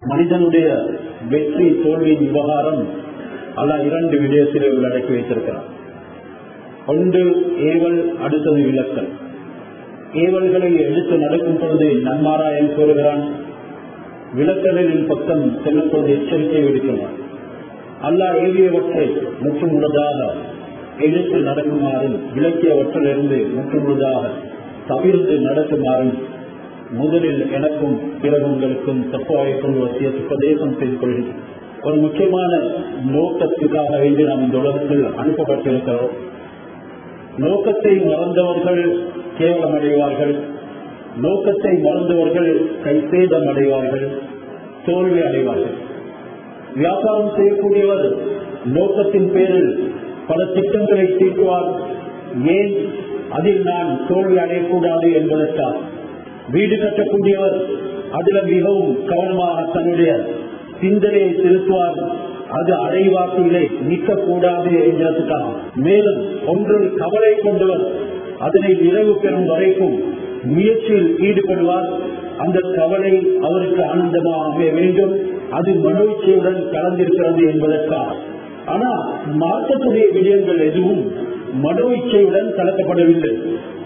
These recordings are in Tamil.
மனிதனுடைய வெற்றி தோல்வியின் விவகாரம் அல்ல இரண்டு விடயத்திலே உள்ளடக்கி வைத்திருக்கிறார் ஒன்று ஏவல் அடுத்தது விளக்கல் ஏவல்களை எடுத்து நடக்கும் பொழுது நன்மாராயம் கூறுகிறான் விளக்கலின் பக்கம் செல்லும் பொழுது எச்சரிக்கை விடுக்கிறான் அல்லாஹ் ஏவியவற்றை முற்றுமுழுதாக எடுத்து நடக்குமாறும் விளக்கியவற்றிலிருந்து முற்றுமுழுதாக தவிர்த்து நடக்குமாறும் முதலில் எனக்கும் பிறகு உங்களுக்கும் தப்பாவை கொண்டு வசிய உபதேசம் செய்து கொள்கிறேன் ஒரு முக்கியமான நோக்கத்துக்காக வேண்டி நாம் இந்த உலகத்தில் அனுப்பப்பட்டிருக்கிறோம் நோக்கத்தை மறந்தவர்கள் கேவலம் அடைவார்கள் நோக்கத்தை மறந்தவர்கள் கைசேதம் அடைவார்கள் தோல்வி அடைவார்கள் வியாபாரம் செய்யக்கூடியவர் நோக்கத்தின் பேரில் பல திட்டங்களை தீட்டுவார் ஏன் அதில் நான் தோல்வி அடையக்கூடாது என்பதற்காக வீடு கட்டக்கூடியவர் அதுல மிகவும் கவனமாக தன்னுடைய சிந்தனையை செலுத்துவார் அது அடைவாக்கிலே நிற்கக்கூடாது என்கிறதுக்காக மேலும் ஒன்றில் கவலை கொண்டவர் அதனை நிறைவு பெறும் வரைக்கும் முயற்சியில் ஈடுபடுவார் அந்த கவலை அவருக்கு ஆனந்தமாக அமைய வேண்டும் அது மனோச்சையுடன் கலந்திருக்கிறது என்பதற்காக ஆனா மாற்றக்கூடிய விடயங்கள் எதுவும் மனோ இச்சையுடன் கலக்கப்படவில்லை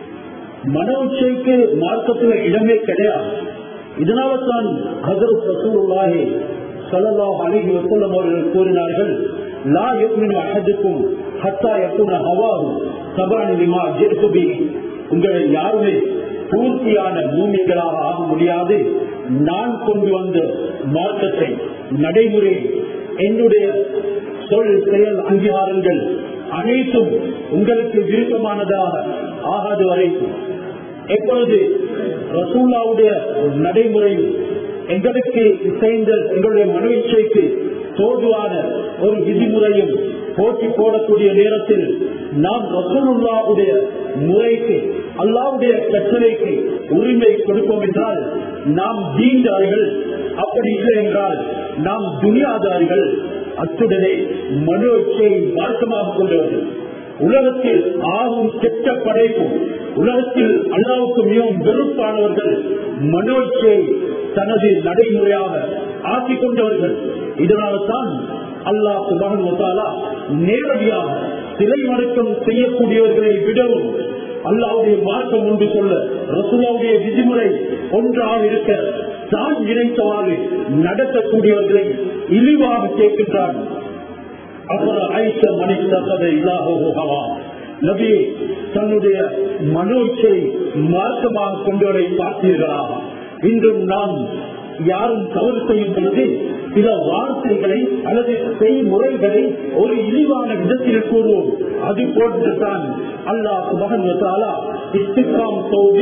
மனோ இச்சைக்கு மார்க்கத்தில் இடமே கிடையாது இதனால தான் ஹசரத் ரசூலுல்லாஹி ஸல்லல்லாஹு அலைஹி வஸல்லம் அவர்கள் கூறினார்கள் லா யுக்மினு அஹதுக்கும் ஹத்தா யகுன ஹவாஹு தபான் லிமா ஜிர்து பி உங்களை யாருமே பூர்த்தியான பூமிகளாக ஆக முடியாது நான் கொண்டு வந்த மார்க்கத்தை நடைமுறை என்னுடைய சொல் செயல் அங்கீகாரங்கள் அனைத்தும் உங்களுக்கு விருப்பமானதாக ஆகாது வரைக்கும் எப்பொழுது ரசூல்லாவுடைய நடைமுறையும் எங்களுக்கு இசைந்த எங்களுடைய மனு இச்சைக்கு தோதுவான ஒரு விதிமுறையும் போட்டி போடக்கூடிய நேரத்தில் நாம் ரசூலுல்லாவுடைய முறைக்கு அல்லாவுடைய கட்டளைக்கு உரிமை கொடுப்போம் என்றால் நாம் தீண்டார்கள் அப்படி இல்லை என்றால் நாம் துணியாதாரிகள் அத்துடனே மனோ இச்சையை மார்க்கமாக கொண்டவர்கள் உலகத்தில் ஆகும் கெட்ட படைப்பும் உலகத்தில் அல்லாவுக்கு மிகவும் வெறுப்பானவர்கள் மனோச்சை தனது நடைமுறையாக ஆக்கிக் கொண்டவர்கள் இதனால்தான் அல்லாஹ் சுபகன் வசாலா நேரடியாக சிலை வணக்கம் செய்யக்கூடியவர்களை விடவும் அல்லாவுடைய மார்க்கம் ஒன்று சொல்ல ரசூலாவுடைய விதிமுறை ஒன்றாக இருக்க தான் நினைத்தவாறு நடத்தக்கூடியவர்களை இழிவாக கேட்கின்றான் அப்புறம் ஐச மனிதகதை இல்லாகவா நபி தன்னுடைய மனோச்சை மார்க்கமாக கொண்டவரை பார்த்தீர்களா இன்றும் நாம் யாரும் தவறு செய்யும் பொழுது சில வார்த்தைகளை அல்லது செய்முறைகளை ஒரு இழிவான விதத்தில் கூறுவோம் அது போன்றுதான் அல்லாஹ் மகன் இஸ்திகாம்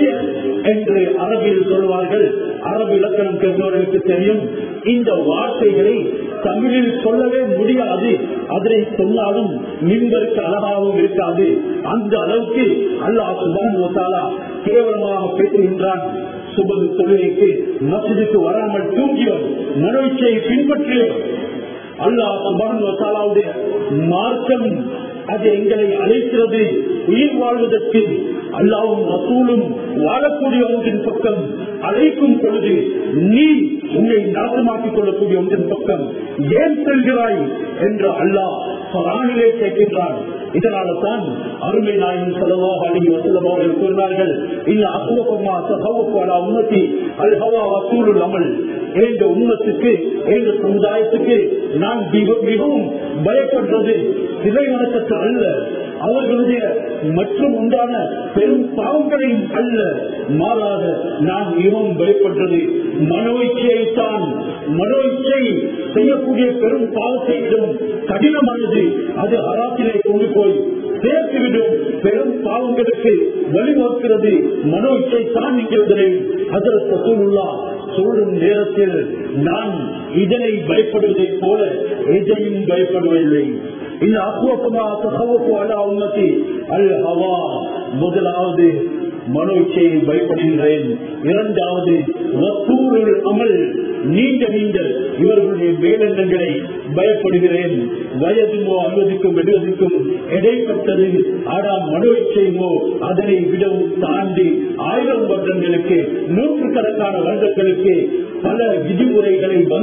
என்று அரபில் சொல்வார்கள் அரபு இலக்கணம் தெரிந்தவர்களுக்கு தெரியும் இந்த வார்த்தைகளை தமிழில் சொல்லவே முடியாது அதனை சொன்னாலும் மின்பருக்கு அழகாகவும் இருக்காது அந்த அளவுக்கு அல்லாஹ் சுபான் கேவலமாக பேசுகின்றான் சுபது தொழுகைக்கு மசிதுக்கு வராமல் தூங்கியவர் மனோச்சையை பின்பற்றியவர் அல்லாஹ் சுபான் வசாலாவுடைய மார்க்கம் அது எங்களை அழைக்கிறது உயிர் வாழ்வதற்கு அல்லாவும் ரசூலும் வாழக்கூடிய ஒன்றின் பக்கம் அழைக்கும் பொழுது நீ உன்னை நாசமாக்கிக் கொள்ளக்கூடிய ஒன்றின் பக்கம் ஏன் செல்கிறாய் என்று அல்லாஹ் பராணிலே கேட்கின்றான் இதனால தான் அருமை நாயின் செலவாக அழகி வசலம் அவர்கள் கூறினார்கள் இந்த அசுவகமா சகவப்பாடா உண்மத்தி அல் ஹவா வசூல் அமல் என்ற உண்மத்துக்கு என்ற சமுதாயத்துக்கு நான் மிகவும் பயப்படுறது சிலை வணக்கத்தை அல்ல அவர்களுடைய மற்றும் உண்டான பெரும் பாவங்களையும் அல்ல மாறாக நான் மிகவும் பயப்படுறது மனோ இச்சையைத்தான் மனோ இச்சை செய்யக்கூடிய பெரும் பாவத்தை விடும் கடினமானது அது அராத்திலே கொண்டு போய் சேர்த்துவிடும் பெரும் பாவங்களுக்கு வழிவகுக்கிறது மனோ இச்சை தான் என்கிறதை அதற்கு சசூலுல்லா சொல்லும் நேரத்தில் நான் இதனை பயப்படுவதைப் போல எதையும் பயப்படுவதில்லை இந்த அக்குவப்பமா தகவப்பு அலா உன்னதி அல் ஹவா முதலாவது மனோச்சையை பயப்படுகின்றேன் இரண்டாவது வசூருள் அமல் நீண்ட நீண்ட இவர்களுடைய மேலெண்ணங்களை பயப்படுகிறேன் வயதுமோ அறுபதுக்கும் எழுபதுக்கும் இடைப்பட்டது ஆனால் மனோச்சைமோ அதனை விடவும் தாண்டி ஆயிரம் வருடங்களுக்கு நூற்றுக்கணக்கான வருடங்களுக்கு பல விதிமுறைகளை வகுத்துக்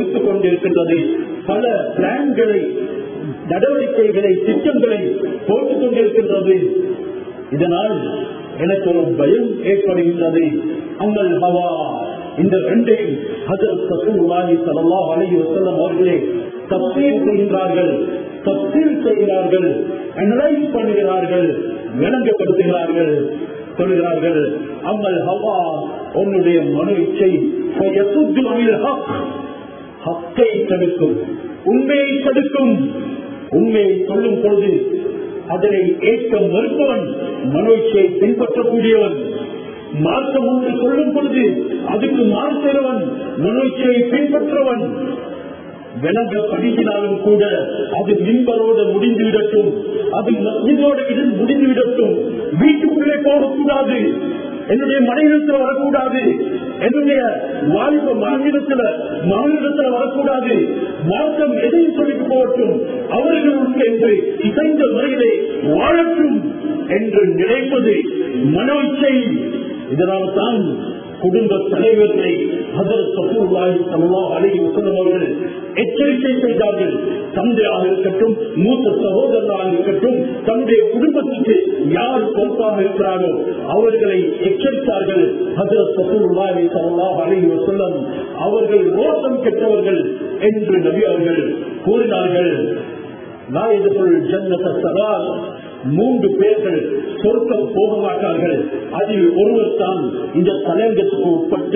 கொண்டிருக்கின்றது பல பிளான்களை நடவடிக்கைகளை திட்டங்களை போட்டுக் கொண்டிருக்கின்றது இதனால் எனக்கு ஒரு பயம் ஏற்படுகின்றது அங்கள் ஹவா இந்த ரெண்டையும் ஹஜரத் ரசூலுல்லாஹி ஸல்லல்லாஹு அலைஹி வஸல்லம் அவர்களே தப்சீர் செய்கின்றார்கள் தப்சீர் செய்கிறார்கள் அனலைஸ் பண்ணுகிறார்கள் விளங்கப்படுத்துகிறார்கள் சொல்கிறார்கள் அமல் ஹவா உன்னுடைய மனு இச்சை ஃபயசுத்து அனில் ஹக் ஹக்கை தடுக்கும் உண்மையை தடுக்கும் உண்மையை சொல்லும் பொழுது அதனை ஏற்க மறுப்பவன் மனோச்சையை பின்பற்றக்கூடியவன் மார்க்கம் ஒன்று சொல்லும் பொழுது அதுக்கு மாறுகிறவன் மனோச்சையை பின்பற்றவன் விலங்க படுகினாலும் கூட அது மின்பரோடு முடிந்து விடட்டும் அது மஸ்ஜிதோட முடிந்து விடட்டும் வீட்டுக்குள்ளே போகக்கூடாது என்னுடைய மனைவிடத்துல வரக்கூடாது என்னுடைய வாலிப மகனிடத்துல மகனிடத்துல வரக்கூடாது மார்க்கம் எதையும் சொல்லிட்டு போகட்டும் அவர்களுக்கு என்று இசைந்த முறையிலே வாழட்டும் என்று நினைப்பது மனோ இச்சை இதனால் தான் குடும்ப தலைவர்களை ஹதர் சசூர்லாஹி சல்லா அலி வசலம் அவர்கள் எச்சரிக்கை செய்தார்கள் தந்தையாக இருக்கட்டும் மூத்த சகோதரராக இருக்கட்டும் தன்னுடைய குடும்பத்துக்கு யார் பொறுப்பாக இருக்கிறாரோ அவர்களை எச்சரித்தார்கள் ஹதர் சசூர்லாஹி சல்லா அலி வசல்லம் அவர்கள் மோசம் கெட்டவர்கள் என்று நபி அவர்கள் கூறினார்கள் நாயகர்கள் ஜன்னத சவால் மூன்று பேர்கள் சொர்க்கம் போக மாட்டார்கள் அதில் ஒருவர் தான் இந்த தலையங்கத்துக்கு உட்பட்ட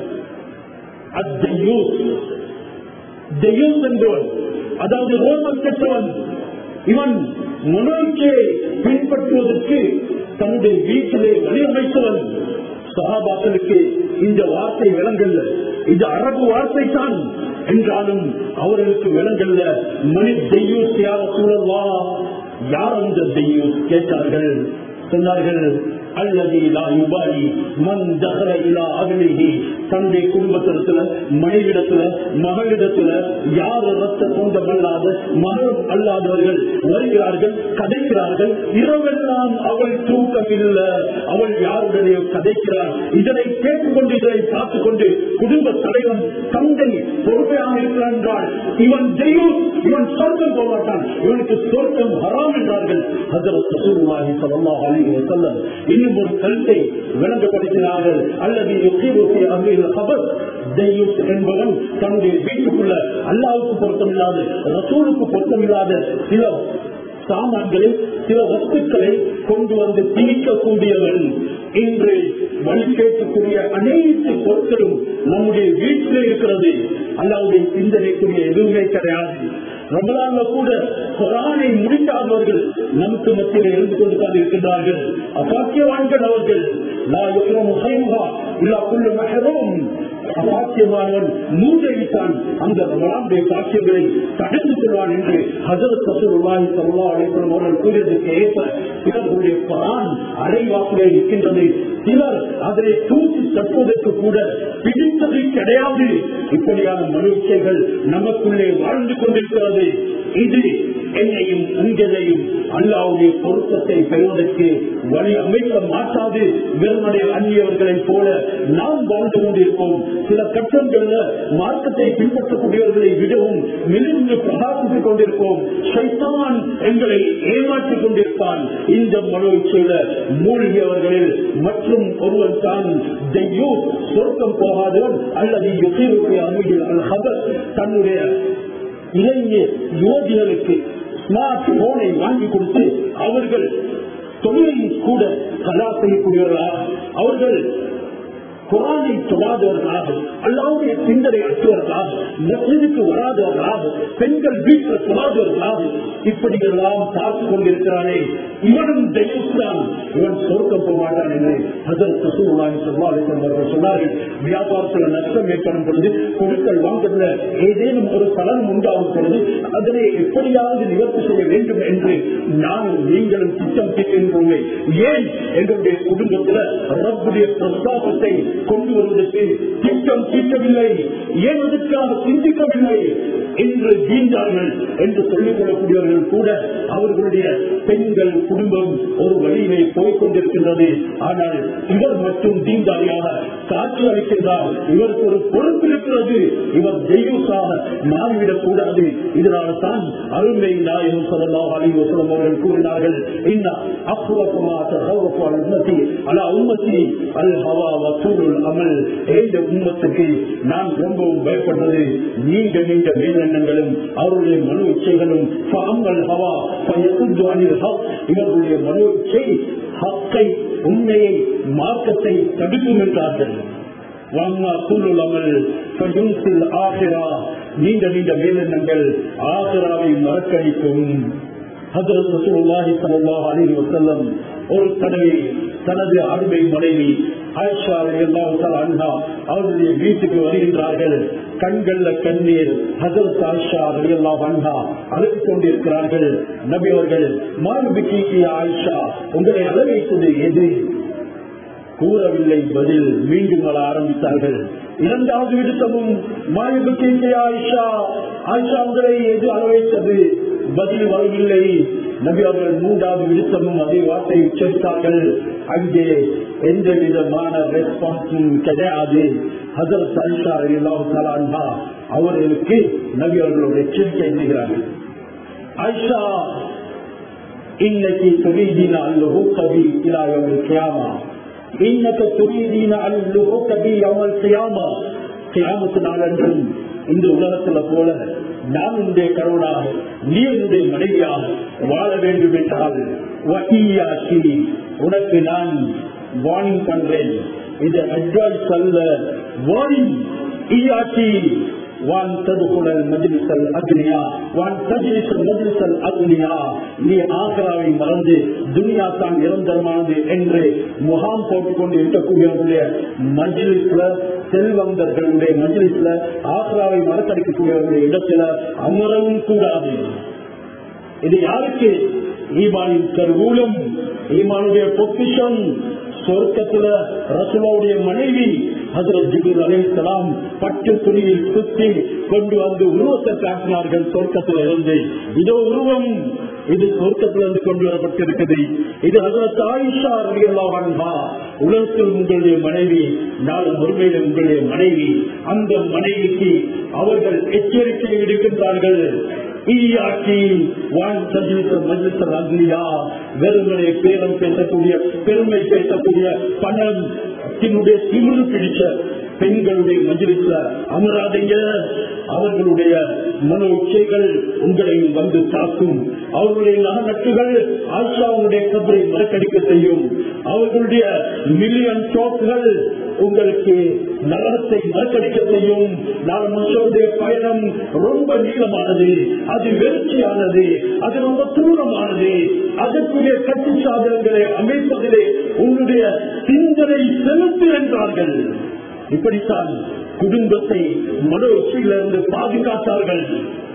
என்பவன் அதாவது ரோமன் கெட்டவன் இவன் மனோச்சியை பின்பற்றுவதற்கு தன்னுடைய வீட்டிலே வழியமைத்தவன் சகாபாக்களுக்கு இந்த வார்த்தை விளங்கல்ல இது அரபு வார்த்தை தான் என்றாலும் அவர்களுக்கு விளங்கல்ல மணி தெய்யூஸ் யார சூழல்வா யார் அந்த தெய்யூஸ் கேட்டார்கள் சொன்னார்கள் அல்லது மண் தகர இலா அகலிகி தன்னுடைய குடும்பத்திடத்துல மனைவிடத்துல மகளிடத்துல யார் ரத்த சொந்தம் அல்லாத மகள் அல்லாதவர்கள் வருகிறார்கள் கதைக்கிறார்கள் இரவெல்லாம் அவள் தூக்கமில்லை அவள் யாருடைய கதைக்கிறார் இதனை கேட்டுக்கொண்டு இதனை பார்த்துக் கொண்டு குடும்ப தலைவன் தந்தை பொறுமையாக இருக்கிறான் என்றால் இவன் தெய்வம் இவன் சொர்க்கம் போக மாட்டான் இவனுக்கு சொர்க்கம் ஹராம் என்றார்கள் ஹசரத் ரசூலுல்லாஹி ஸல்லல்லாஹு அலைஹி வஸல்லம் இன்னும் ஒரு கருத்தை விளங்கப்படுத்தினார்கள் அல்லது என்பவன் தன்னுடைய வீட்டுக்குள்ள அல்லாவுக்கு பொருத்தமில்லாத ரசூலுக்கு பொருத்தமில்லாத சில சாமான்களை சில வஸ்துக்களை கொண்டு வந்து திணிக்கக்கூடியவன் இன்று வழிகேட்கக்கூடிய அனைத்து பொருட்களும் நம்முடைய வீட்டிலே இருக்கிறது அல்லாவுடைய சிந்தனைக்குரிய எதுவுமே கிடையாது ரமலான்ல கூட குரானை முடிக்காதவர்கள் நமக்கு மத்தியில் இருந்து கொண்டு தான் இருக்கின்றார்கள் அசாக்கியவான்கள் அவர்கள் அசாக்கியமானவன் மூன்றைத்தான் அந்த ரமலானுடைய சாட்சியங்களை தடுத்து கொள்வான் என்று ஹசரத் சசுருல்லாஹி சல்லா அலைவரம் அவர்கள் கூறியதற்கு ஏற்ப சிலர்களுடைய குரான் அரைவாக்கிலே இருக்கின்றது சிலர் அதனை தூக்கி தட்டுவதற்கு கூட பிடித்தது கிடையாது இப்படியான மனுஷைகள் நமக்குள்ளே வாழ்ந்து கொண்டிருக்கிறது இது என்னையும் உங்களையும் அல்லாவுடைய பொருத்தத்தை பெறுவதற்கு வழி அமைக்க மாட்டாது வெறுமனை அந்நியவர்களைப் போல நாம் வாழ்ந்து கொண்டிருப்போம் சில கட்டங்கள்ல மார்க்கத்தை பின்பற்றக்கூடியவர்களை விடவும் மெலிந்து பிரகாசித்துக் கொண்டிருப்போம் சைத்தான் எங்களை ஏமாற்றிக் கொண்டிருப்பான் இந்த மனோச்சையில மூழ்கியவர்களில் மற்றும் ஒருவன் தான் சொர்க்கம் போகாதவன் அல்லது தன்னுடைய இளைஞர் யுவதிகளுக்கு ஸ்மார்ட் போனை வாங்கி கொடுத்து அவர்கள் தொழிலையும் கூட கலா செய்யக்கூடியவர்களாக அவர்கள் குரானை தொடாதவர்களாக அல்லாவுடைய சிந்தனை அற்றவர்களாக மசிதுக்கு வராதவர்களாக பெண்கள் வீட்டில் தொடாதவர்களாக இப்படி எல்லாம் பார்த்து கொண்டிருக்கிறானே இவனும் தெய்வத்தான் இவன் சொர்க்கம் போக மாட்டான் என்று அதற்கு சூழ்நாய் அவர்கள் சொன்னார்கள் வியாபாரத்தில் நஷ்டம் ஏற்படும் பொழுது பொருட்கள் வாங்குறதுல ஏதேனும் ஒரு பலன் உண்டாகும் பொழுது அதனை எப்படியாவது நிவர்த்தி செய்ய வேண்டும் என்று நானும் நீங்களும் திட்டம் தீர்க்கின்றோம் ஏன் எங்களுடைய குடும்பத்தில் ரப்புடைய பிரஸ்தாபத்தை கொண்டு வருவதற்கு திட்டம் தீட்டவில்லை ஏன் அதற்காக சிந்திக்கவில்லை இந்த இன்று தீண்டார்கள் என்று சொல்லிக் கொள்ளக்கூடியவர்கள் கூட அவர்களுடைய பெண்கள் குடும்பம் ஒரு வழியிலே போய்க் கொண்டிருக்கின்றது ஆனால் இவர் மட்டும் தீண்டாளியாக காட்சி அளிக்கின்றார் இவருக்கு ஒரு பொறுப்பு இருக்கிறது இவர் ஜெயூசாக மாறிவிடக் கூடாது இதனால தான் அருமை நாயகம் சொல்லலாம் அழிவு சொல்லும் அவர்கள் கூறினார்கள் இன்ன உம்மத்தி அல உம்மத்தி அல் ஹவா வசூலுல் அமல் இந்த உம்மத்துக்கு நான் ரொம்பவும் பயப்பட்டது நீங்க நீங்க மேலெண்ணங்களும் அவருடைய மனு இச்சைகளும் ஃபாமல் ஹவா ஃபயசுத்து அனில் ஹக் இவர்களுடைய மனு இச்சை ஹக்கை உண்மையை மார்க்கத்தை தடுக்கும் என்றார்கள் வாமா சூழல் அமல் ஃபயுன்சில் ஆசிரா நீண்ட நீண்ட மேலெண்ணங்கள் ஆசிராவை மறக்கடிக்கும் ஹஜரத் ரசூலுல்லாஹி ஸல்லல்லாஹு அலைஹி வஸல்லம் ஒரு தடவை தனது அருமை மனைவி ஆயிஷா ரலியல்லாஹு தஆலா அன்ஹா அவருடைய வீட்டுக்கு வருகின்றார்கள் கண்கள்ல கண்ணீர் ஹஜரத் ஆயிஷா ரலியல்லாஹு அன்ஹா அழுது கொண்டிருக்கிறார்கள் நபி அவர்கள் மாறுபிக்கு ஆயிஷா உங்களை அழவைத்தது எது கூறவில்லை பதில் மீண்டும் வர ஆரம்பித்தார்கள் இரண்டாவது விடுத்தமும் மாயுபுக்கு ஆயிஷா ஆயிஷா உங்களை எது அளவைத்தது பதில் வரவில்லை நபி அவர்கள் மூன்றாவது விடுத்தமும் அதே வார்த்தை உச்சரித்தார்கள் அங்கே எந்த விதமான ரெஸ்பான்ஸும் கிடையாது ஹசரத் ஆயிஷா அல்லாஹா அவர்களுக்கு நபி அவர்களோட எச்சரிக்கை செய்கிறார்கள் ஆயிஷா இன்னைக்கு துரிதீன அல்லஹு கவி இலாயவல் கியாமா இன்னக்க துரிதீன அல்லஹு கவி யவல் கியாமா கியாமத்து நாளன்றும் இந்த உலகத்துல போல நான் உன்னுடைய கருணாக நீ என்னுடைய மனைவியாக வாழ வேண்டும் என்றால் வஹீயாக்கி உனக்கு நான் வார்னிங் பண்றேன் இது அட்வைஸ் அல்ல வார்னிங் ஈயாக்கி வான் தடுக்குழல் மஜிலிசல் அக்னியா வான் தஜிலிசல் மஜிலிசல் அக்னியா நீ ஆக்ராவை மறந்து துனியா தான் நிரந்தரமானது என்று முகாம் போட்டுக்கொண்டு இருக்கக்கூடியவர்களுடைய மஜிலிஸ்ல செல்வந்தர்களுடைய மஜிலிஸ்ல ஆக்ராவை மறக்கடிக்கக்கூடியவர்களுடைய இடத்துல அமரவும் கூடாது இது யாருக்கு ஈமானின் கருவூலம் ஈமானுடைய பொக்கிஷம் சொர்க்கத்துல ரசுலாவுடைய மனைவி ஹசரத் ஜிபுர் அலிஸ்லாம் பட்டு துணியில் குத்தி கொண்டு வந்து உருவத்தை காட்டினார்கள் சொர்க்கத்தில் இருந்து இதோ உருவம் இது சொர்க்கத்திலிருந்து கொண்டு வரப்பட்டிருக்குது இது ஹசரத் ஆயிஷா ரலியல்லாஹு உலகத்தில் உங்களுடைய மனைவி நாள் முழுமையில் உங்களுடைய மனைவி அந்த மனைவிக்கு அவர்கள் எச்சரிக்கை விடுக்கின்றார்கள் ஈயாக்கி வான் சஜித்த மஜித்தல் அக்னியா வெறுமனை பேரம் பேசக்கூடிய பெருமை பேசக்கூடிய பணம் தினுடைய திமிரு பிடிச்ச பெண்களுடைய மஜிலிஸ்ல அமராதீங்க அவர்களுடைய மன உச்சைகள் உங்களை வந்து தாக்கும் அவர்களுடைய நகநட்டுகள் ஆஷாவுடைய கபரை மறக்கடிக்க செய்யும் அவர்களுடைய மில்லியன் ஷோக்குகள் உங்களுக்கு நரகத்தை மறக்கடிக்க செய்யும் நான் மனுஷனுடைய பயணம் ரொம்ப நீளமானது அது வெற்றியானது அது ரொம்ப தூரமானது அதற்குரிய கட்சி சாதனங்களை அமைப்பதிலே உன்னுடைய சிந்தனை செலுத்து என்றார்கள் இப்படித்தான் குடும்பத்தை மன உச்சியிலிருந்து பாதுகாத்தார்கள்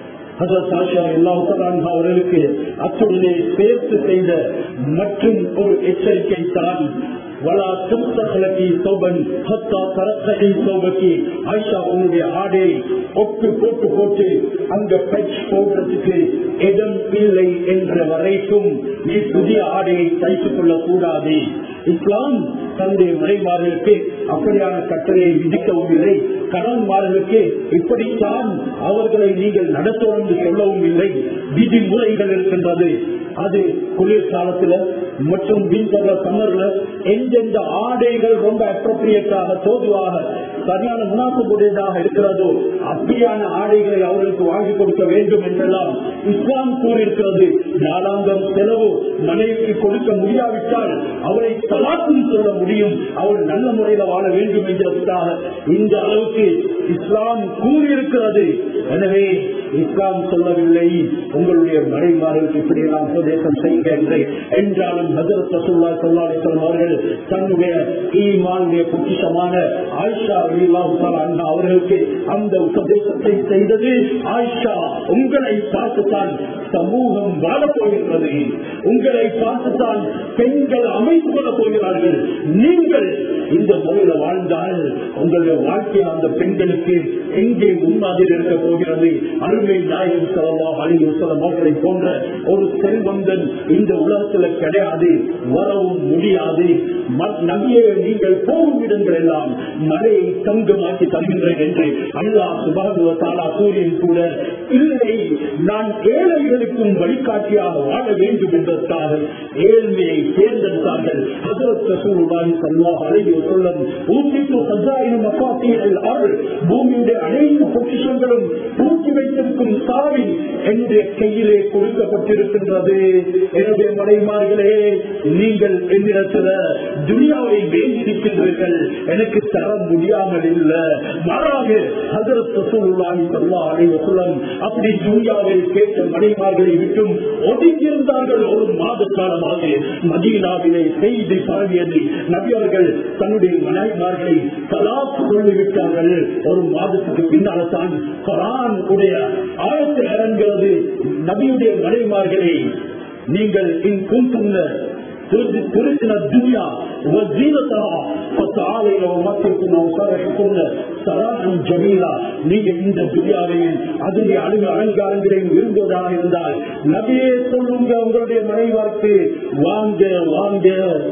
அவர்களுக்கு அத்துடனே சேர்த்து செய்த மற்றும் ஒரு எச்சரிக்கை தான் வலா துப்தகலகி சோபன் ஹத்தா தரக்ககை சோபக்கி ஆயிஷா உன்னுடைய ஆடை ஒட்டு போட்டு போட்டு அங்க பெச் போடுறதுக்கு இடம் இல்லை என்ற வரைக்கும் நீ புதிய ஆடையை தைத்துக் கொள்ளக் கூடாது இஸ்லாம் தன்னுடைய மனைமார்களுக்கு அப்படியான கட்டளையை விதிக்கவும் இல்லை கடன்மார்களுக்கு இப்படித்தான் அவர்களை நீங்கள் நடத்தவும் என்று சொல்லவும் இல்லை விதிமுறைகள் இருக்கின்றது அது குளிர்காலத்துல மற்றும் விண்டர்ல சம்மர்ல எந்தெந்த ஆடைகள் ரொம்ப அப்ரோப்ரியேட்டாக தோதுவாக சரியான முனாப்புடையதாக இருக்கிறதோ அப்படியான ஆடைகளை அவர்களுக்கு வாங்கி கொடுக்க வேண்டும் என்றெல்லாம் இஸ்லாம் கூறியிருக்கிறது நாளாந்தம் செலவு மனைவிக்கு கொடுக்க முடியாவிட்டால் அவரை தலாக்கும் சொல்ல முடியும் அவள் நல்ல முறையில வாழ வேண்டும் என்றதற்காக இந்த அளவுக்கு இஸ்லாம் கூறியிருக்கிறது எனவே இஸ்லாம் சொல்லவில்லை உங்களுடைய மனைமார்களுக்கு இப்படியெல்லாம் உபதேசம் செய்கின்றேன் என்றாலும் ஹசரத் ரசூல்லா சொல்லாசலம் அவர்கள் தன்னுடைய ஈமானுடைய பொக்கிஷமான ஆயிஷா அண்ணா அவர்களுக்கு அந்த உபதேசத்தை செய்தது ஆயிஷா உங்களை பார்த்துத்தான் சமூகம் வாழப் போகின்றது உங்களை பார்த்துத்தான் பெண்கள் அமைத்துக் கொள்ளப் போகிறார்கள் நீங்கள் இந்த முறையில வாழ்ந்தால் உங்களுடைய வாழ்க்கை அந்த பெண்களுக்கு எங்கே முன்மாதிரி இருக்க போகிறது அருமை நாயகம் செலவா அலிவசலம் அவர்களை போன்ற ஒரு செல்வந்தன் இந்த உலகத்துல கிடையாது வரவும் முடியாது நபியை நீங்கள் போகும் இடங்கள் எல்லாம் மழையை தங்கமாக்கி தருகின்றேன் என்று அல்லாஹ் சுபாகுவ தாலா சூரியன் கூட இல்லை நான் ஏழைகளுக்கும் வழிகாட்டியாக வாழ வேண்டும் என்பதற்காக ஏழ்மையை தேர்ந்தெடுத்தார்கள் பூமியுடைய அனைத்து பொக்கிஷங்களும் தூக்கி வைத்திருக்கும் சாவி என்னுடைய கையிலே கொடுக்கப்பட்டிருக்கின்றது என்னுடைய மனைமார்களே நீங்கள் என்னிடத்துல துனியாவை வேண்டியிருக்கின்றீர்கள் எனக்கு தர முடியாமல் இல்ல மாறாக அப்படி துனியாவை கேட்ட மனைமார்களை விட்டும் ஒதுங்கியிருந்தார்கள் ஒரு மாத காலமாக மதீனாவிலே செய்தி பரவியது நபியவர்கள் தன்னுடைய மனைமார்களை தலாக்கு சொல்லிவிட்டார்கள் ஒரு மாதத்துக்கு பின்னால தான் குரான் உடைய ஆயத்தில் இறங்கிறது நபியுடைய மனைமார்களை நீங்கள் இன் குந்துள்ள تردنا الدنيا وزينتها فتعالينا ومتكنا وصرحكنا சராசம் ஜமீலா நீங்க இந்த துரியாவையும் அதனுடைய அழுகு அலங்காரங்களையும் விரும்புவதாக இருந்தால் நபியே சொல்லுங்க உங்களுடைய மனைவார்க்கு வாங்க வாங்க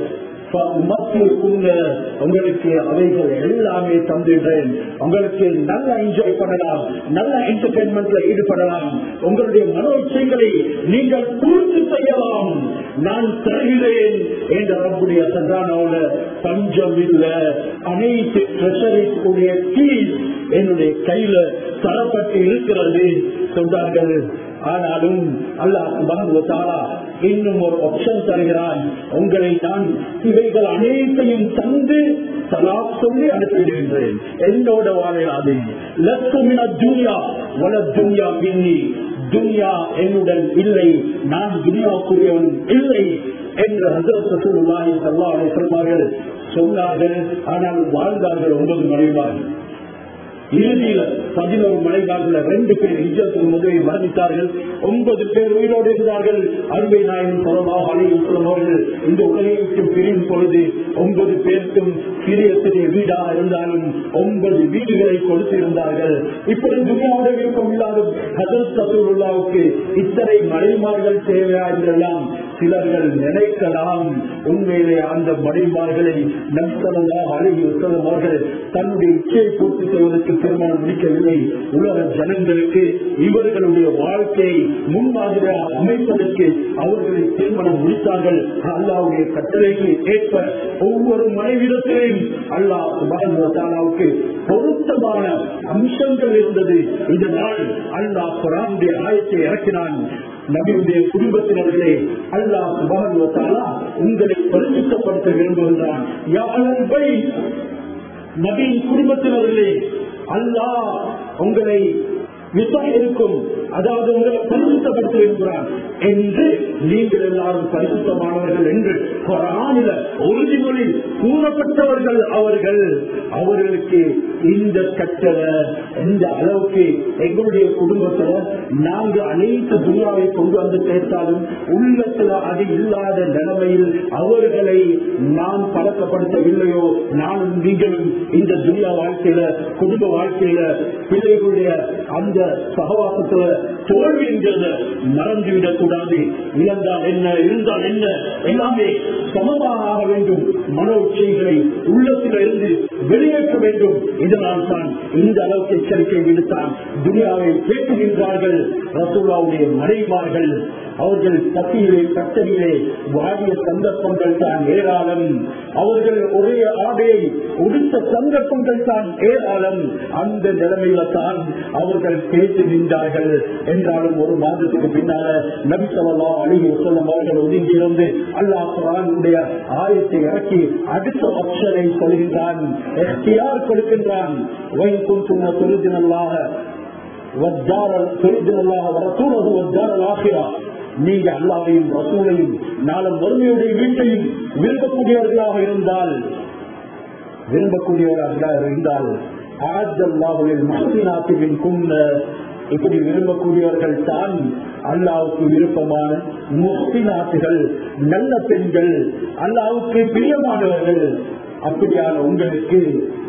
உங்களுக்கு அவைகள் எல்லாமே தந்துடுறேன் உங்களுக்கு நல்ல என்ஜாய் பண்ணலாம் நல்ல என்டர்டைன்மெண்ட்ல ஈடுபடலாம் உங்களுடைய மனோ இச்சைகளை நீங்கள் பூர்த்தி செய்யலாம் நான் தருகிறேன் என்ற ரப்புடைய சந்தானோட பஞ்சம் இல்ல அனைத்து ட்ரெஷரிக்குரிய கீழ் என்னுடைய கையில தரப்பட்டு இருக்கிறது சொன்னார்கள் ஆனாலும் அல்லாஹ் இன்னும் ஒரு ஆப்ஷன் தருகிறான் உங்களை நான் இவைகள் அனைத்தையும் தந்து தலா சொல்லி அனுப்பிவிடுகின்றேன் என்னோட வாழையாது லட்சுமின துன்யா வல துன்யா பின்னி துன்யா என்னுடன் இல்லை நான் துனியாவுக்குரியவன் இல்லை என்று ஹசரத்துல்லாஹி சல்லா சொன்னார்கள் சொன்னார்கள் ஆனால் வாழ்ந்தார்கள் ஒன்பது மனைவார்கள் இறுதியில பதினோரு மலைகால ரெண்டு பேர் இஜத்துக்கு முதலில் மரணித்தார்கள் ஒன்பது பேர் உயிரோடு இருந்தார்கள் அருமை நாயகம் சொல்லமாக அலையும் அவர்கள் இந்த உலகை விட்டு பிரியும் பொழுது ஒன்பது பேருக்கும் சிறிய சிறிய வீடாக இருந்தாலும் ஒன்பது வீடுகளை கொடுத்திருந்தார்கள் இப்படி துணியாவோட விருப்பம் இல்லாத ஹசரத் சசூருல்லாவுக்கு இத்தனை மலைமார்கள் தேவையா என்றெல்லாம் சிலர்கள் நினைக்கலாம் உண்மையிலே அந்த மடைமார்களை நம்சலா அழகி உத்தலம் அவர்கள் தன்னுடைய இச்சையை பூர்த்தி செய்வதற்கு திருமணம் முடிக்கவில்லை உலக ஜனங்களுக்கு இவர்களுடைய வாழ்க்கையை முன்மாதிரியாக அமைப்பதற்கு அவர்களை திருமணம் முடித்தார்கள் அல்லாவுடைய கட்டளைக்கு ஏற்ப ஒவ்வொரு மனைவிடத்திலையும் அல்லாஹ் சுபானுக்கு பொருத்தமான அம்சங்கள் இருந்தது இதனால் அல்லாஹ் குரானுடைய ஆயத்தை இறக்கினான் நபியுடைய குடும்பத்தினர்களே அல்லாஹ் சுபானுவத்தாலா உங்களை பரிசுத்தப்படுத்த விரும்புகின்றான் நபியின் குடும்பத்தினர்களே அல்லாஹ் உங்களை விசாரிக்கும் அதாவது உங்களை பரிசுத்தப்படுத்த விரும்புகிறான் என்று நீங்கள் எல்லாரும் பரிசுத்தமானவர்கள் என்று குரானில உறுதிமொழி கூறப்பட்டவர்கள் அவர்கள் அவர்களுக்கு இந்த கட்டளை இந்த அளவுக்கு எங்களுடைய குடும்பத்துல நாங்க அனைத்து துணியாவை கொண்டு வந்து சேர்த்தாலும் உள்ளத்துல அது இல்லாத நிலைமையில் அவர்களை நாம் பழக்கப்படுத்தவில்லையோ நானும் நீங்களும் இந்த துனியா வாழ்க்கையில குடும்ப வாழ்க்கையில பிள்ளைகளுடைய அந்த சகவாசத்துல தோல்வி என்கிறத மறந்துவிடக் கூடாது இழந்தால் என்ன இருந்தால் என்ன எல்லாமே சமமாக ஆக வேண்டும் மனோ உச்சைகளை உள்ளத்தில் இருந்து வெளியேற்ற வேண்டும் இதனால் தான் இந்த அளவுக்கு எச்சரிக்கை விடுத்தான் துனியாவை கேட்குகின்றார்கள் ரசூலாவுடைய மறைவார்கள் அவர்கள் பத்தியிலே கட்டளிலே வாடிய சந்தர்ப்பங்கள் தான் ஏராளம் அவர்கள் ஒரே ஆடையை உடுத்த சந்தர்ப்பங்கள் தான் ஏராளம் அந்த நிலைமையில தான் அவர்கள் பேசி நின்றார்கள் என்றாலும் ஒரு மாதத்துக்கு பின்னால நபிசல்லா அழகி சொல்லும் அவர்கள் ஒதுங்கியிருந்து அல்லாஹ் குரானுடைய ஆயத்தை இறக்கி அடுத்த ஆப்ஷனை சொல்கின்றான் எஃப்டிஆர் கொடுக்கின்றான் வைகுந்துள்ள தொழுதினல்லாக நீங்க அல்லாவையும் ரசூலையும் நாளும் வறுமையுடைய வீட்டையும் விரும்பக்கூடியவர்களாக இருந்தால் விரும்பக்கூடியவர்களாக இருந்தால் ஆஜல்லாவுகளில் மகசினாத்துவின் குன்ன இப்படி விரும்பக்கூடியவர்கள் தான் அல்லாவுக்கு விருப்பமான முஸ்தினாத்துகள் நல்ல பெண்கள் அல்லாவுக்கு பிரியமானவர்கள் அப்படியான உங்களுக்கு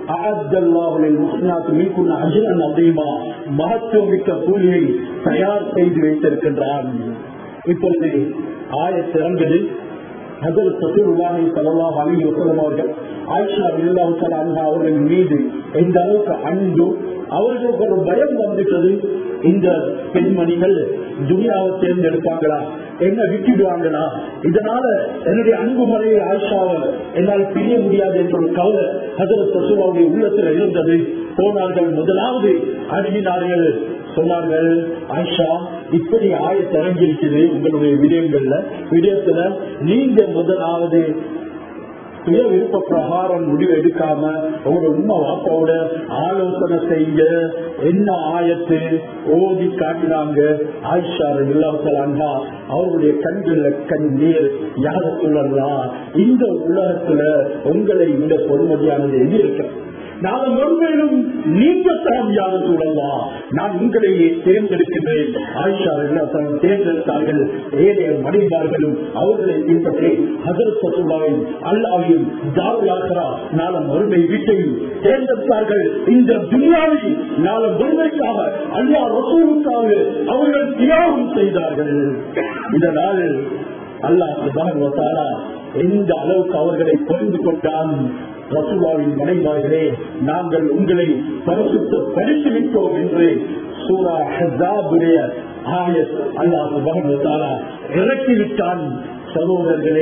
மகத்துவமிக்க கூலியை தயார் செய்து வைத்திருக்கின்றான் இப்பொழுது ஆயத்திறந்தது ஹசர் சசூருல்லாஹி சல்லாஹ் அலி வசலம் அவர்கள் ஆயிஷா இல்லாவுத்தல் அவர்களின் மீது எந்த அளவுக்கு அன்பு அவர்களுக்கு ஒரு பயம் வந்துட்டது இந்த பெண்மணிகள் துனியாவை தேர்ந்தெடுப்பாங்களா என்ன விட்டுடுவாங்களா இதனால என்னுடைய அன்பு மனைவி ஆயிஷாவை என்னால் பிரிய முடியாது என்ற ஒரு கவலை ஹசரத் சசூராவுடைய உள்ளத்தில் இருந்தது போனார்கள் முதலாவது அணுகினார்கள் சொன்னார்கள் ஆயிஷா இப்படி ஆய திறங்கிருக்குது உங்களுடைய விடயங்கள்ல விடயத்துல நீங்க முதலாவது சுய விருப்ப பிரகாரம் முடிவு எடுக்காம உங்களோட உண்மை வாப்பாவோட ஆலோசனை செய்ய என்ன ஆயத்து ஓதி காட்டினாங்க ஆயிஷா இல்லாமலா அவருடைய கண்கள்ல கண்ணீர் யார சொல்லலாம் இந்த உலகத்துல உங்களை இந்த பொறுமதியானது எது இருக்கிறது நாங்கள் மறுமையிலும் நீங்க சாமியாக சொல்லலாம் நான் உங்களையே தேர்ந்தெடுக்கின்றேன் ஆயிஷா எல்லாத்தையும் தேர்ந்தெடுத்தார்கள் ஏழைய மடிந்தார்களும் அவர்களை பின்பற்றி ஹசரத் சசுல்லாவையும் அல்லாவையும் ஜாவுலாக்கரா நாளம் மறுமை வீட்டையும் தேர்ந்தெடுத்தார்கள் இந்த துனியாவை நாளம் மறுமைக்காக அல்லா ரசூலுக்காக அவர்கள் தியாகம் செய்தார்கள் இதனால் அல்லாஹ் சுபான் எந்த அளவுக்கு அவர்களை புரிந்து கொண்டான் ரசூலாவின் மனைவார்களே நாங்கள் உங்களை பரிசுத்த பரிசு விட்டோம் என்று சூரா ஹசாபுடைய ஆயத் அல்லாஹ் சுபான் இறக்கிவிட்டான் சகோதரர்களே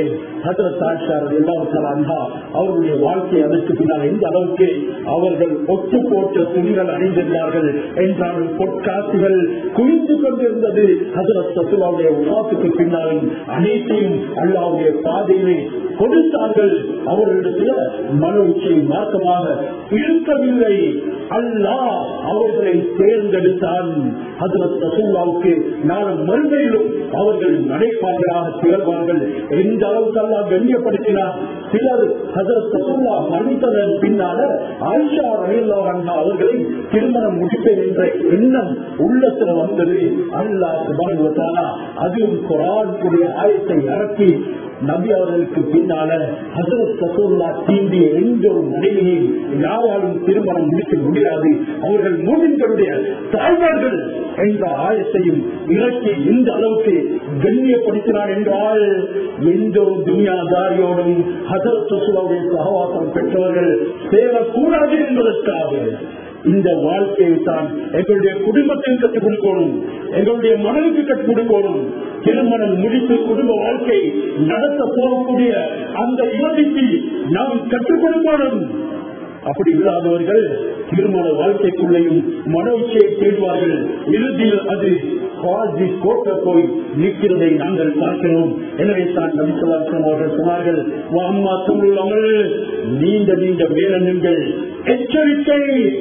அவருடைய வாழ்க்கை அதற்கு பின்னால் எந்த அளவுக்கு அவர்கள் ஒட்டு போட்ட துணிகள் அணிந்திருந்தார்கள் என்றாலும் பொற்காசுகள் குவிந்து கொண்டிருந்தது ஹசரத் சத்துலாவுடைய உலாத்துக்கு பின்னாலும் அனைத்தையும் அல்லாவுடைய பாதையிலே கொடுத்தார்கள் அவர்களுடைய மன உச்சியை மார்க்கமாக இருக்கவில்லை அல்லாஹ் அவர்களை தேர்ந்தெடுத்தான் ஹசரத் ரசூல்லாவுக்கு நானும் மறுமையிலும் அவர்கள் நடைபாதையாக திகழ்வார்கள் எந்த அளவுக்கு அல்லா கண்ணியப்படுத்தினார் சிலர் ஹசரத் ரசூல்லா மன்னித்ததன் பின்னால ஆயிஷா ரயில்லா அண்ணா அவர்களை திருமணம் முடிப்பேன் என்ற எண்ணம் உள்ளத்துல வந்தது அல்லாஹ் சுபானுவத்தானா அதுவும் குரான் கூடிய ஆயத்தை இறக்கி நபி அவர்களுக்கு பின்னால ஹசரத் ரசூல்லா தீண்டிய எந்த ஒரு மனைவியை யாராலும் திருமணம் முடிக்க முடியாது அவர்கள் மூமின்களுடைய தாய்மார்கள் என்ற ஆயத்தையும் இறக்கி இந்த அளவுக்கு கண்ணியப்படுத்தினார் என்றால் எந்த ஒரு துன்யாதாரியோடும் ஹசரத் ரசூலாவுடைய சகவாசம் பெற்றவர்கள் சேரக்கூடாது என்பதற்காக இந்த வாழ்க்கையை தான் எங்களுடைய குடும்பத்தில் கற்றுக் கொடுக்கணும் எங்களுடைய மனதுக்கு கற்றுக் கொடுக்கணும் திருமணம் முடித்து குடும்ப வாழ்க்கை நடத்த போகக்கூடிய அந்த இறுதிக்கு நாம் கற்றுக் கொடுக்கணும் அப்படி இல்லாதவர்கள் திருமண வாழ்க்கைக்குள்ளேயும் மனோச்சியை தேடுவார்கள் இறுதியில் அது காஜி கோட்டை போய் நிற்கிறதை நாங்கள் பார்க்கிறோம் எனவே தான் நபிசல்லாசம் அவர்கள் சொன்னார்கள் அம்மா தூள் நீண்ட நீண்ட வேலனுங்கள் எச்சரிக்கை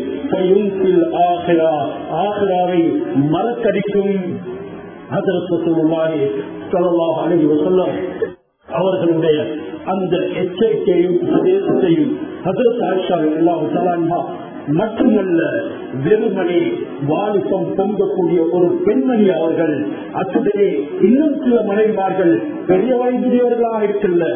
ஆகிறாவை மறக்கடிக்கும் அவர்களுடைய அந்த எச்சரிக்கையும் உபதேசத்தையும் ஹசரத் ஆஷா எல்லா மட்டுமல்ல வெறுமனே வாலிபம் பொங்கக்கூடிய ஒரு பெண்மணி அவர்கள் அத்துடைய இன்னும் சில மனைவிமார்கள் பெரிய வயதுடையவர்களாக இருக்கல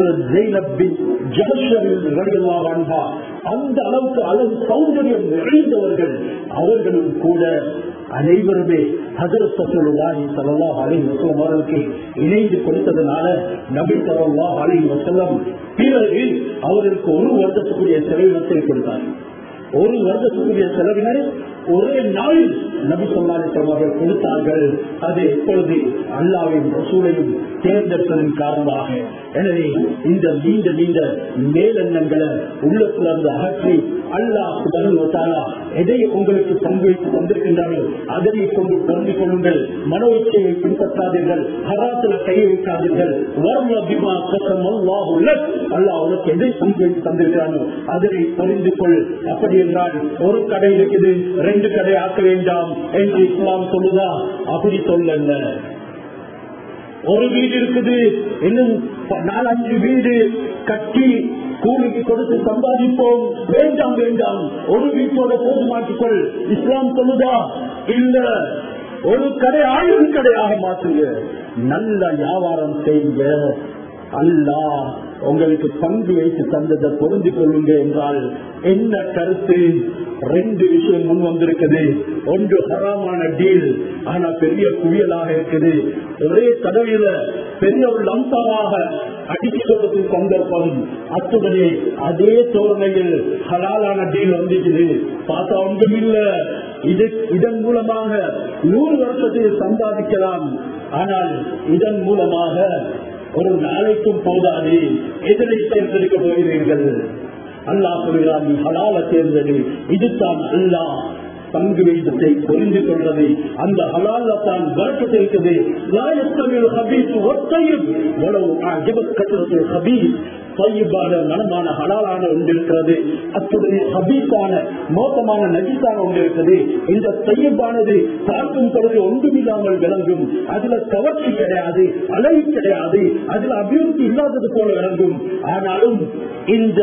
அந்த அளவுக்கு அளவு சௌந்தரியம் நிறைந்தவர்கள் அவர்களும் கூட அனைவருமே ஹசரத்தாஹி சல்லா அலி வசலம் அவர்களுக்கு இணைந்து கொடுத்ததுனால நபி சல்லா அலி வசல்லம் பிறகு அவர்களுக்கு ஒரு வருடத்துக்குரிய செலவினத்தை கொடுத்தார் ஒரு வருடத்துக்குரிய செலவினர் ஒரே நாளில் நபி சொல்லாலை அவர்கள் கொடுத்தார்கள் அது எப்பொழுது அல்லாவின் ரசூலையும் தேர்ந்தெடுத்ததன் காரணமாக எனவே இந்த நீண்ட நீண்ட மேலெண்ணங்களை உள்ளத்திலிருந்து அகற்றி அல்லாஹ் சுபகுவத்தாலா எதை உங்களுக்கு பங்களித்து வந்திருக்கின்றாரோ அதனை கொண்டு பொருந்தி கொள்ளுங்கள் மனோ இச்சையை பின்பற்றாதீர்கள் ஹராத்தில் கை வைக்காதீர்கள் வரும் அபிமா கசம் அல்லாஹ் அல்லாஹ் உனக்கு எதை பங்களித்து தந்திருக்கிறானோ அதனை பொறிந்து கொள் அப்படி என்றால் ஒரு கடை இருக்குது ரெண்டு கடை ஆக்க வேண்டாம் செய்யலாம் என்று இஸ்லாம் சொல்லுதா அப்படி சொல்லல ஒரு வீடு இருக்குது இன்னும் ப- நாலஞ்சு வீடு கட்டி கூலிக்கு கொடுத்து சம்பாதிப்போம் வேண்டாம் வேண்டாம் ஒரு வீட்டோட போதுமாக்கிக்கொள் இஸ்லாம் சொல்லுதா இல்ல ஒரு கடை ஆயிரம் கடையாக மாற்றுங்க நல்ல வியாபாரம் செய்யுங்க அல்லாஹ் உங்களுக்கு பங்கு வைத்து தந்ததை பொருந்து கொள்ளுங்க என்றால் என்ன கருத்து ரெண்டு விஷயம் முன் வந்திருக்குது ஒன்று ஹராமான டீல் ஆனா பெரிய குவியலாக இருக்குது ஒரே தடவையில பெரிய ஒரு லம்சாவாக அடிச்சு சொல்றதுக்கு சந்தர்ப்பம் அத்துடனே அதே தோரணையில் ஹலாலான டீல் வந்துக்குது பார்த்தா ஒன்றும் இல்ல இது இதன் மூலமாக நூறு வருஷத்தில் சம்பாதிக்கலாம் ஆனால் இதன் மூலமாக ஒரு நாளைக்கும் போதாது எதனை தேர்ந்தெடுக்க போகிறீர்கள் அல்லாஹ் சொல்கிறார் நீ ஹலால தேர்ந்தது இதுதான் அல்லாஹ் பங்கு வைத்தத்தை புரிந்து கொள்வது அந்த ஹலால தான் வரக்கத்தை இருக்குது லாயத்தமிழ் ஹபீஸ் ஒத்தையும் உழவு கட்டுறது ஹபீஸ் பையபான மனமான ஹலாலான ஒன்று இருக்கிறது அத்துடைய ஹபீஸான மோசமான நஜிசான ஒன்று இருக்கிறது இந்த தையபானது பார்க்கும் பொழுது ஒன்றுமில்லாமல் விளங்கும் அதுல கவர்ச்சி கிடையாது அழகு கிடையாது அதுல அபிவிருத்தி இல்லாதது போல விளங்கும் ஆனாலும் இந்த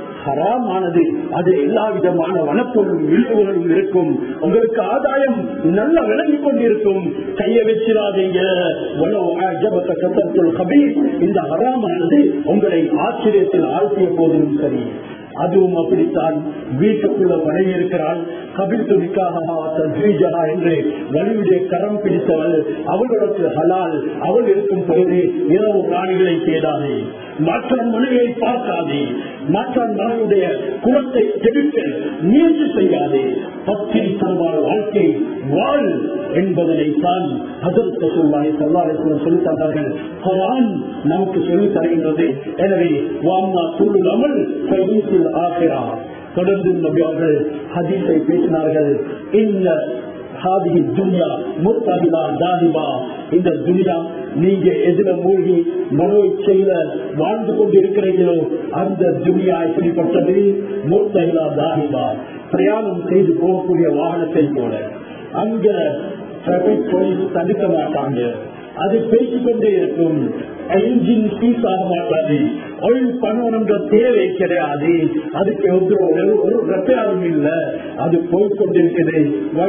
ஹராமானது அது எல்லா விதமான வனப்பொருளும் விழுவுகளும் இருக்கும் உங்களுக்கு ஆதாயம் நல்ல விளங்கி கொண்டிருக்கும் கையை வச்சிடாதீங்க உலவு அஜபத்த கத்தத்துல் ஹபீஸ். இந்த ஹராமானது உங்களை ஆச்சரியத்தில் ஆழ்த்திய போதிலும் சரி அதுவும் அப்படித்தான் வீட்டுக்குள்ள மனைவி இருக்கிறாள் கபில் துணிக்காக என்று வலியுடைய கரம் பிடித்தவள் அவர்களுக்கு ஹலால் அவள் இருக்கும் பொழுது இரவு ராணிகளை தேடாதே மாற்றான் மனைவியை பார்க்காதே மாற்றான் மனைவியுடைய குலத்தை கெடுக்க முயற்சி செய்யாதே பத்திரி தருவான வாழ்க்கை வாழ் என்பதனை தான் அதற்கு சொல்லாய் சொல்லாய் சொல்லி தந்தார்கள் குரான் நமக்கு சொல்லி தருகின்றது எனவே வாம்மா துள்ளுலாமல் கையில் ஆகிறா தொடர்ந்து நபி அவர்கள் ஹதீஸை பேசினார்கள் இந்த ஹாதிகி துன்யா முத்தகிலா தாதிபா இந்த துன்யா நீங்க எதிர மூழ்கி மனோ இச்சையில வாழ்ந்து கொண்டு இருக்கிறீங்களோ அந்த துன்யா இப்படிப்பட்டது முத்தகிலா தாதிபா பிரயாணம் செய்து போகக்கூடிய வாகனத்தை போல அங்க டிராபிக் போலீஸ் தடுக்க மாட்டாங்க அது பேசிக்கொண்டே இருக்கும் என்ஜின் பீஸ் ஆக மாட்டாது ஆயில் பண்ணணுன்ற தேவை கிடையாது அதுக்கு வந்து ஒரு ஒரு ரெப்பையாரும் இல்ல அது போய்கொண்டிருக்கிறது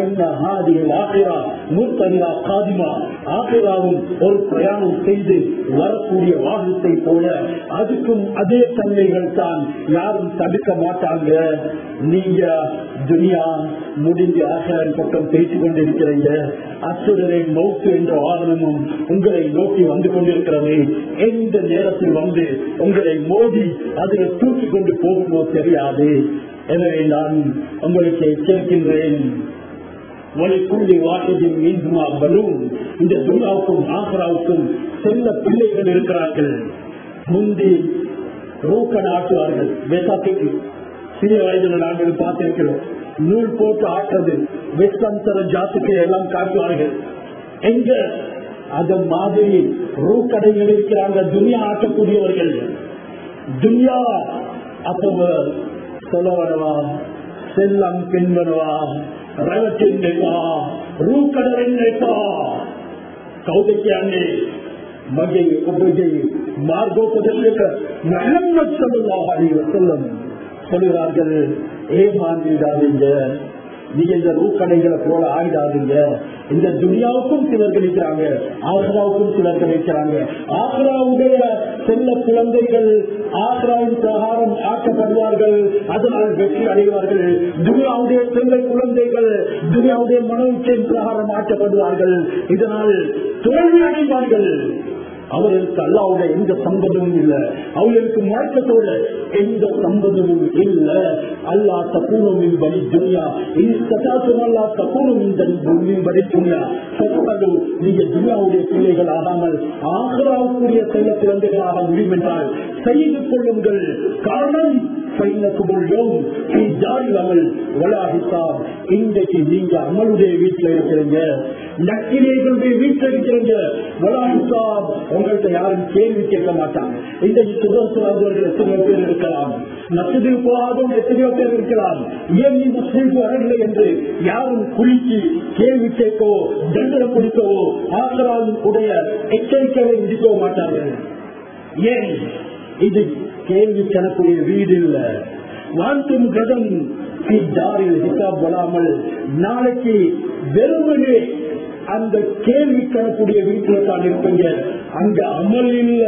மூத்தனியா காதிமா ஆசிராவும் ஒரு பிரயாணம் செய்து வரக்கூடிய வாகனத்தை போல அதுக்கும் அதே தன்மைகள் தான் யாரும் தடுக்க மாட்டாங்க நீங்க துனியா முடிஞ்சு ஆசிரியர் பக்கம் பேசிக் கொண்டிருக்கிறீங்க அசுரரை மௌத்து என்ற வாகனமும் உங்களை நோக்கி வந்து கொண்டிருக்கிறது எந்த நேரத்தில் வந்து உங்களை மோதி அதில் தூக்கி கொண்டு போகுமோ தெரியாது எனவே நான் உங்களுக்கு எச்சரிக்கின்றேன் வழிக்குள்ளி வாட்டதின் மீண்டுமா பலூன் இந்த துர்காவுக்கும் ஆசராவுக்கும் செல்ல பிள்ளைகள் இருக்கிறார்கள் முந்தி ரூக்கன் ஆட்டுவார்கள் வேசாத்துக்கு சிறிய வயதில் நாங்கள் பார்த்திருக்கிறோம் நூல் போட்டு ஆட்டுறது வெஸ்டந்தர ஜாத்துக்கு எல்லாம் காட்டுவார்கள் எங்க அது மாதிரி ரூக்கடைகள் இருக்கிறாங்க துனியா ஆட்டக்கூடியவர்கள் துனியா அப்ப சொல்லவனவா செல்லம் பெண்வனவா ರವಚೆಂದೆಪ್ಪ ರೂಕಡರೆಂದೆಪ್ಪ ಕೌದಕ್ಕೆ ಮಗೆ ಒಬ್ಬರಿಗೆ ಮಾರ್ಗೋಪದರ್ಶಕ ಮೊಹಮ್ಮದ್ ಸಲ್ಲಾஹ் அலைஹி வஸல்லம் சொல்கிறார்கள் ஏமாந்திடாதீங்க நீங்க இந்த ரூக்கடைகளை போல ஆகிடாதீங்க இந்த துனியாவுக்கும் சிலர்கள் இருக்கிறாங்க ஆக்ராவுக்கும் சிலர்கள் இருக்கிறாங்க ஆக்ராவுடைய செல்ல குழந்தைகள் ஆக்ராவின் பிரகாரம் ஆக்கப்படுவார்கள் அதனால் வெற்றி அடைவார்கள் துனியாவுடைய செல்ல குழந்தைகள் துனியாவுடைய மனோச்சின் பிரகாரம் ஆக்கப்படுவார்கள் இதனால் தோல்வி அடைவார்கள் அவர்களுக்கு அல்லாவுடைய எந்த சம்பந்தமும் இல்லை அவர்களுக்கு மார்க்கத்தோட எந்த சம்பந்தமும் இல்லை அல்லா தப்பூனும் பலி துனியா இத்தகாசும் அல்லா தப்பூனும் இந்த பலி துனியா சத்தது நீங்க துனியாவுடைய பிள்ளைகள் ஆகாமல் ஆகராவுக்குரிய செல்ல குழந்தைகளாக முடியும் என்றால் செய்து கொள்ளுங்கள் காரணம் இன்றைக்கு நீங்க அமலுடைய வீட்டில் இருக்கிறீங்க நக்கிலேகளுடைய வீட்டில் இருக்கிற வலாசார் உங்கள்கிட்ட யாரும் கேள்வி கேட்க மாட்டாங்க இந்த சுதந்திரர்கள் எத்தனையோ பேர் இருக்கலாம் மசதில் போகாதவங்க எத்தனையோ பேர் இருக்கலாம் ஏன் நீ முஸ்லீம் வரவில்லை என்று யாரும் குறித்து கேள்வி கேட்கவோ தண்டனை கொடுக்கவோ ஆசரால் உடைய எச்சரிக்கையை விதிக்கவோ மாட்டார்கள் ஏன் இது கேள்வி கணக்குரிய வீடு இல்ல வாழ்த்தும் கதம் தாரில் ஹிசாப் வராமல் நாளைக்கு வெறுமனே அந்த கேள்வி கணக்குடைய வீட்டில் தான் இருப்பீங்க அங்க அமல் இல்ல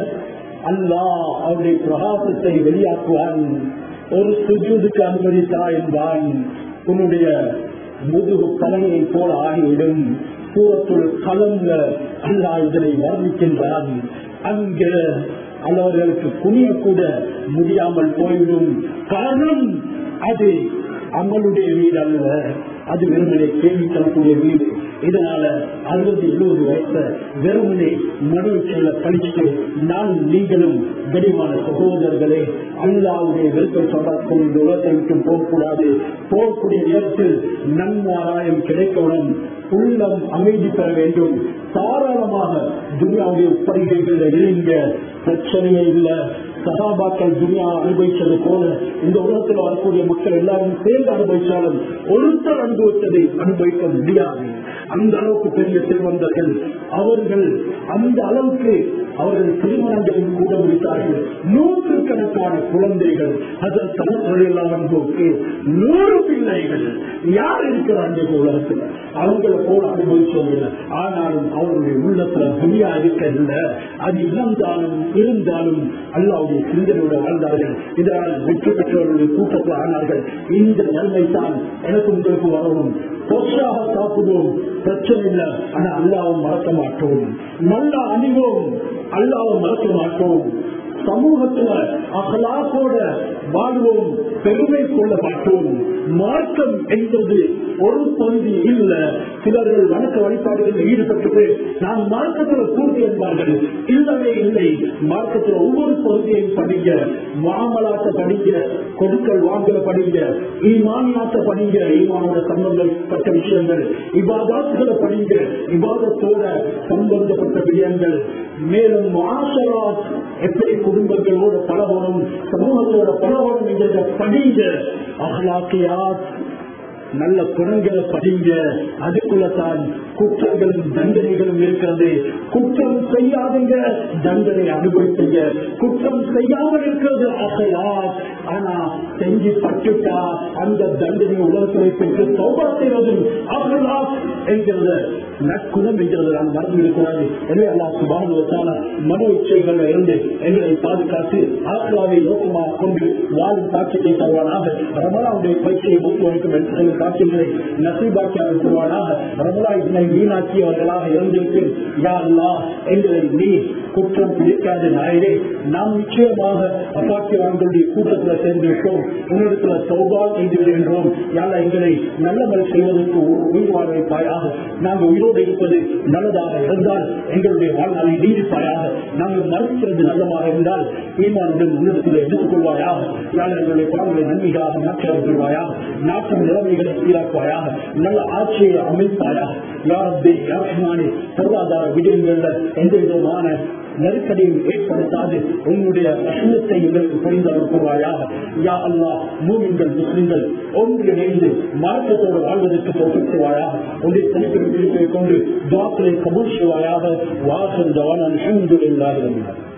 அல்லா அவருடைய பிரகாசத்தை வெளியாக்குவான் ஒரு சுஜூதுக்கு அனுமதித்தா என்பான் உன்னுடைய முதுகு பலனையை போல ஆகிவிடும் சூரத்துள் கலங்க அல்லா இதனை வர்ணிக்கின்றான் அங்க அவர்களுக்கு குனியக்கூட முடியாமல் போய்விடும் காரணம் அது அம்மளுடைய வீடு அல்ல அது வெறுமனே கேள்வி தரக்கூடிய வீடு இதனால அறுபது எழுபது வயச வெறுமனே மனுஷல கழிச்சுட்டு நான் நீங்களும் கனிமான சகோதரர்களே அல்லாவுடைய வெறுப்பை சொல்லக்கூடிய இந்த உலகத்தை விட்டு போகக்கூடாது போகக்கூடிய நேரத்தில் நன்மாராயம் கிடைக்கணும் உள்ளம் அமைதி பெற வேண்டும் தாராளமாக துனியாவுடைய பரிகைகள் இருங்க பிரச்சனையே இல்லை சகாபாக்கள் துனியா அனுபவிச்சது போல இந்த உலகத்தில் வரக்கூடிய மக்கள் எல்லாரும் சேர்ந்து அனுபவிச்சாலும் ஒருத்தர் அனுபவித்ததை அனுபவிக்க முடியாது அந்த அளவுக்கு பெரிய செல்வந்தர்கள் அவர்கள் அந்த அளவுக்கு அவர்கள் திருமணங்களில் கூட முடித்தார்கள் நூற்று கணக்கான குழந்தைகள் அதன் தலைமுறையில்லாமற்கு நூறு பிள்ளைகள் யார் இருக்கிறாங்க இந்த உலகத்தில் அவங்கள போல அனுபவிச்சதில்லை ஆனாலும் அவருடைய உள்ளத்துல துணியா இருக்கவில்லை அது இருந்தாலும் இருந்தாலும் அல்லாவுடைய சிந்தனையோட வாழ்ந்தார்கள் இதனால் வெற்றி பெற்றவர்களுடைய கூட்டத்தில் ஆனார்கள் இந்த நன்மை தான் எனக்கு உங்களுக்கு வரணும் பொற்றாக சாப்பிடுவோம் பிரச்சனை இல்லை ஆனா அல்லாவும் மறக்க மாட்டோம் நல்லா அணிவோம் அல்லாவும் மறக்க மாட்டோம் சமூகத்துல அகலாசோட வாழ்வோம் பெருமை கொள்ள மாட்டோம் மார்க்கம் என்பது ஒரு பகுதி இல்ல சிலர்கள் வணக்க வழிபாடுகளில் ஈடுபட்டு நாம் மார்க்கத்தில் பூர்த்தி என்பார்கள் இல்லவே இல்லை மார்க்கத்தில் ஒவ்வொரு பகுதியையும் படிங்க மாமலாட்ட படிங்க கொடுக்கல் வாங்கல படிங்க ஈமானியாட்ட படிங்க ஈமானோட சம்பந்தப்பட்ட விஷயங்கள் இவாதாத்துகளை படிங்க இவாதத்தோட சம்பந்தப்பட்ட விஷயங்கள் மேலும் ஆசராத் எப்படி குடும்பங்களோட பழகணும் சமூகத்தோட பழகணும் என்கிற படிங்க அகலாக்கியாத் நல்ல குணங்களை படிங்க அதுக்குள்ளதான் குற்றங்களும் தண்டனைகளும் இருக்கிறது குற்றம் செய்யாதுங்க தண்டனை அனுபவித்தீங்க குற்றம் செய்யாமல் இருக்கிறது ஆசையா ஆனா செஞ்சு பட்டுட்டா அந்த தண்டனை உலகத்தை பெற்று சோபா செய்வதும் ஆசையா என்கிறத நற்குணம் என்கிறது நாம் மறந்து இருக்கக்கூடாது எனவே அல்லா சுபானுவத்தான மனோ இச்சைகள்ல இருந்து எங்களை பாதுகாத்து ஆசிராவை நோக்கமாக கொண்டு வாழும் காட்சியை தருவானாக ரமலாவுடைய பயிற்சியை ஊக்குவிக்கும் என்று காட்சிகளை நசீபாக்கியாக தருவானாக ரமலா இதனை வீணாக்கியவர்களாக இருந்திருக்கு யா அல்லா எங்களை நீ குற்றம் பிடிக்காத நாயரே நாம் நிச்சயமாக அப்பாக்கியவான்களுடைய கூட்டத்தில் சேர்ந்திருக்கோம் உன்னிடத்துல சௌபா செய்து விடுகின்றோம் யாரா எங்களை நல்லமல் செய்வதற்கு உயிர் வாழ வைப்பாயாக நாங்கள் உயிரோடு இருப்பது நல்லதாக இருந்தால் எங்களுடைய வாழ்நாளை நீடிப்பாயாக நாங்கள் மறுக்கிறது நல்லதாக இருந்தால் ஈமானுடன் உள்ளத்தில் எடுத்துக்கொள்வாயாக யார் எங்களுடைய பாடங்களை நன்மைகளாக மாற்றி கொள்வாயாக நாட்டின் நிலைமைகளை சீராக்குவாயாக நல்ல ஆட்சியை அமைப்பாயாக யாரே யாருமானே பொருளாதார விடயங்கள்ல எந்த விதமான நெருக்கடியும் ஏற்படுத்தாது உன்னுடைய அசுலத்தை எங்களுக்கு புரிந்து அனுப்புவாயாக யா அல்லா மூமிங்கள் முஸ்லிம்கள் ஒன்றிணைந்து மார்க்கத்தோடு வாழ்வதற்கு தோற்றுவாயாக உன்னுடைய தனிப்பின் கொண்டு துவாக்களை கபூல் செய்வாயாக வாசல் ஜவான் அல்ஹம்துலில்லாஹி ரபில் ஆலமீன்